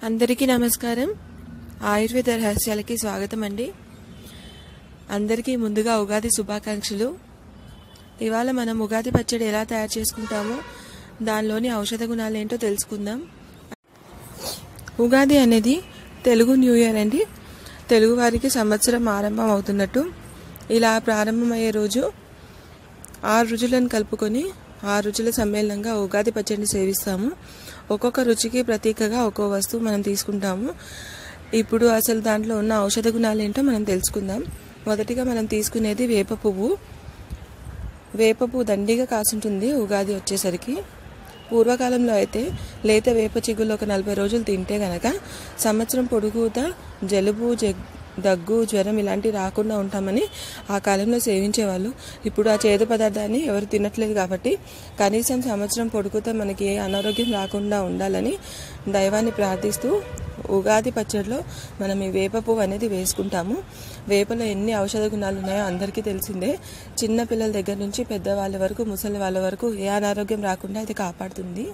అందరికీ నమస్కారం ఆయుర్వేద రహస్యాలకి స్వాగతం అండి అందరికీ ముందుగా ఉగాది శుభాకాంక్షలు ఇవాళ మనం ఉగాది పచ్చడి ఎలా తయారు చేసుకుంటామో దానిలోని ఔషధ గుణాలు ఏంటో తెలుసుకుందాం ఉగాది అనేది తెలుగు న్యూ ఇయర్ అండి తెలుగు వారికి సంవత్సరం ఆరంభం అవుతున్నట్టు ఇలా ప్రారంభమయ్యే రోజు ఆరు రుచులను కలుపుకొని ఆరు రుచుల సమ్మేళనంగా ఉగాది పచ్చడిని సేవిస్తాము ఒక్కొక్క రుచికి ప్రతీకగా ఒక్కో వస్తువు మనం తీసుకుంటాము ఇప్పుడు అసలు దాంట్లో ఉన్న ఔషధ గుణాలు ఏంటో మనం తెలుసుకుందాం మొదటిగా మనం తీసుకునేది వేప పువ్వు వేప పువ్వు దండిగా కాసుంటుంది ఉగాది వచ్చేసరికి పూర్వకాలంలో అయితే లేత వేప చిగుళ్ళు ఒక నలభై రోజులు తింటే గనక సంవత్సరం పొడుగుతా జలుబు జగ్ దగ్గు జ్వరం ఇలాంటివి రాకుండా ఉంటామని ఆ కాలంలో సేవించేవాళ్ళు ఇప్పుడు ఆ చేదు పదార్థాన్ని ఎవరు తినట్లేదు కాబట్టి కనీసం సంవత్సరం పొడుగుతా మనకి ఏ అనారోగ్యం రాకుండా ఉండాలని దైవాన్ని ప్రార్థిస్తూ ఉగాది పచ్చడిలో మనం ఈ వేప పువ్వు అనేది వేసుకుంటాము వేపలో ఎన్ని ఔషధ గుణాలు ఉన్నాయో అందరికీ తెలిసిందే చిన్న పిల్లల దగ్గర నుంచి పెద్దవాళ్ళ వరకు ముసలి వాళ్ళ వరకు ఏ అనారోగ్యం రాకుండా ఇది కాపాడుతుంది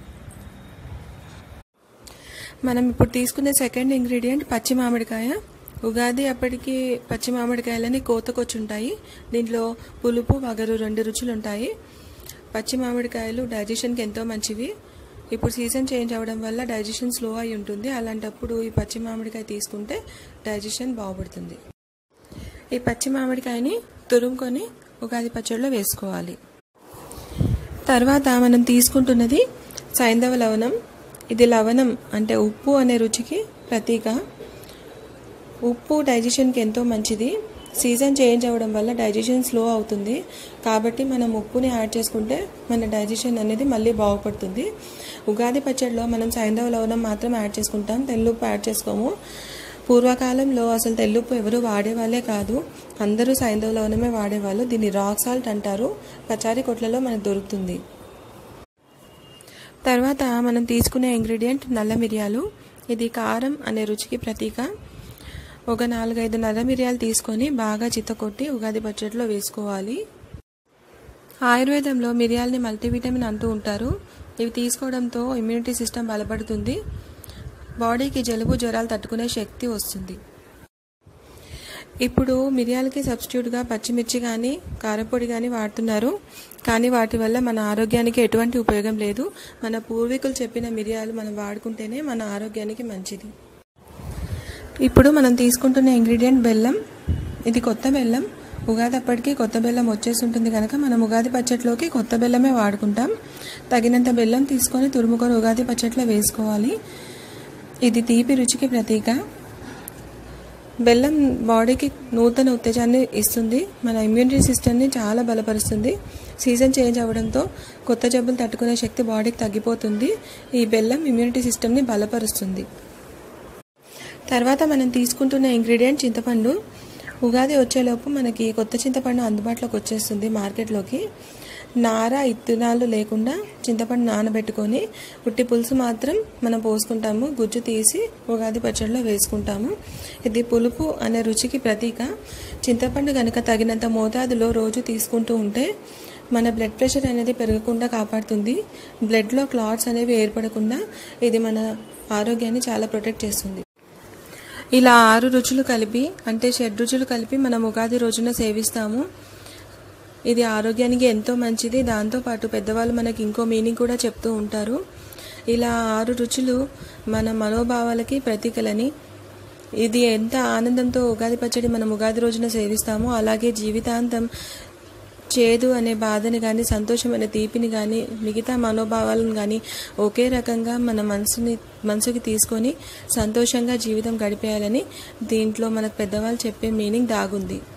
మనం ఇప్పుడు తీసుకునే సెకండ్ ఇంగ్రీడియంట్ పచ్చి మామిడికాయ ఉగాది అప్పటికి పచ్చి మామిడికాయలని కోతకొచ్చుంటాయి దీంట్లో పులుపు వగరు రెండు రుచులు ఉంటాయి పచ్చి మామిడికాయలు డైజెషన్కి ఎంతో మంచివి ఇప్పుడు సీజన్ చేంజ్ అవ్వడం వల్ల డైజెషన్ స్లో అయి ఉంటుంది అలాంటప్పుడు ఈ పచ్చి మామిడికాయ తీసుకుంటే డైజెషన్ బాగుపడుతుంది ఈ పచ్చి మామిడికాయని తురుముకొని ఉగాది పచ్చడిలో వేసుకోవాలి తర్వాత మనం తీసుకుంటున్నది సైంధవ లవణం ఇది లవణం అంటే ఉప్పు అనే రుచికి ప్రతీక ఉప్పు డైజెషన్కి ఎంతో మంచిది సీజన్ చేంజ్ అవ్వడం వల్ల డైజెషన్ స్లో అవుతుంది కాబట్టి మనం ఉప్పుని యాడ్ చేసుకుంటే మన డైజెషన్ అనేది మళ్ళీ బాగుపడుతుంది ఉగాది పచ్చడిలో మనం సైంధవ లవణం మాత్రం యాడ్ చేసుకుంటాం తెల్లుప్పు యాడ్ చేసుకోము పూర్వకాలంలో అసలు తెల్లుప్పు ఎవరు వాడేవాళ్ళే కాదు అందరూ సైంధవ లవణమే వాడేవాళ్ళు దీన్ని రాక్ సాల్ట్ అంటారు పచారీ కొట్లలో మనకు దొరుకుతుంది తర్వాత మనం తీసుకునే ఇంగ్రీడియంట్ నల్ల మిరియాలు ఇది కారం అనే రుచికి ప్రతీక ఒక నాలుగైదు నల్ల మిరియాలు తీసుకొని బాగా చిత్తకొట్టి ఉగాది పచ్చడిలో వేసుకోవాలి ఆయుర్వేదంలో మిరియాలని మల్టీవిటమిన్ అంటూ ఉంటారు ఇవి తీసుకోవడంతో ఇమ్యూనిటీ సిస్టమ్ బలపడుతుంది బాడీకి జలుబు జ్వరాలు తట్టుకునే శక్తి వస్తుంది ఇప్పుడు మిరియాలకి సబ్స్టిట్యూట్గా పచ్చిమిర్చి కానీ కారపొడి కానీ వాడుతున్నారు కానీ వాటి వల్ల మన ఆరోగ్యానికి ఎటువంటి ఉపయోగం లేదు మన పూర్వీకులు చెప్పిన మిరియాలు మనం వాడుకుంటేనే మన ఆరోగ్యానికి మంచిది ఇప్పుడు మనం తీసుకుంటున్న ఇంగ్రీడియంట్ బెల్లం ఇది కొత్త బెల్లం ఉగాది అప్పటికి కొత్త బెల్లం వచ్చేసి ఉంటుంది కనుక మనం ఉగాది పచ్చట్లోకి కొత్త బెల్లమే వాడుకుంటాం తగినంత బెల్లం తీసుకొని తురుముకొని ఉగాది పచ్చట్లో వేసుకోవాలి ఇది తీపి రుచికి ప్రతీక బెల్లం బాడీకి నూతన ఉత్తేజాన్ని ఇస్తుంది మన ఇమ్యూనిటీ సిస్టమ్ని చాలా బలపరుస్తుంది సీజన్ చేంజ్ అవ్వడంతో కొత్త జబ్బులు తట్టుకునే శక్తి బాడీకి తగ్గిపోతుంది ఈ బెల్లం ఇమ్యూనిటీ సిస్టమ్ని బలపరుస్తుంది తర్వాత మనం తీసుకుంటున్న ఇంగ్రీడియంట్ చింతపండు ఉగాది వచ్చేలోపు మనకి కొత్త చింతపండు అందుబాటులోకి వచ్చేస్తుంది మార్కెట్లోకి నార ఇత్తనాలు లేకుండా చింతపండు నానబెట్టుకొని ఉట్టి పులుసు మాత్రం మనం పోసుకుంటాము గుజ్జు తీసి ఉగాది పచ్చడిలో వేసుకుంటాము ఇది పులుపు అనే రుచికి ప్రతీక చింతపండు కనుక తగినంత మోతాదులో రోజు తీసుకుంటూ ఉంటే మన బ్లడ్ ప్రెషర్ అనేది పెరగకుండా కాపాడుతుంది బ్లడ్లో క్లాట్స్ అనేవి ఏర్పడకుండా ఇది మన ఆరోగ్యాన్ని చాలా ప్రొటెక్ట్ చేస్తుంది ఇలా ఆరు రుచులు కలిపి అంటే షడ్ రుచులు కలిపి మనం ఉగాది రోజున సేవిస్తాము ఇది ఆరోగ్యానికి ఎంతో మంచిది దాంతోపాటు పెద్దవాళ్ళు మనకి ఇంకో మీనింగ్ కూడా చెప్తూ ఉంటారు ఇలా ఆరు రుచులు మన మనోభావాలకి ప్రతీకలని ఇది ఎంత ఆనందంతో ఉగాది పచ్చడి మనం ఉగాది రోజున సేవిస్తామో అలాగే జీవితాంతం చేదు అనే బాధని కానీ సంతోషం అనే తీపిని కానీ మిగతా మనోభావాలను కానీ ఒకే రకంగా మన మనసుని మనసుకి తీసుకొని సంతోషంగా జీవితం గడిపేయాలని దీంట్లో మనకు పెద్దవాళ్ళు చెప్పే మీనింగ్ దాగుంది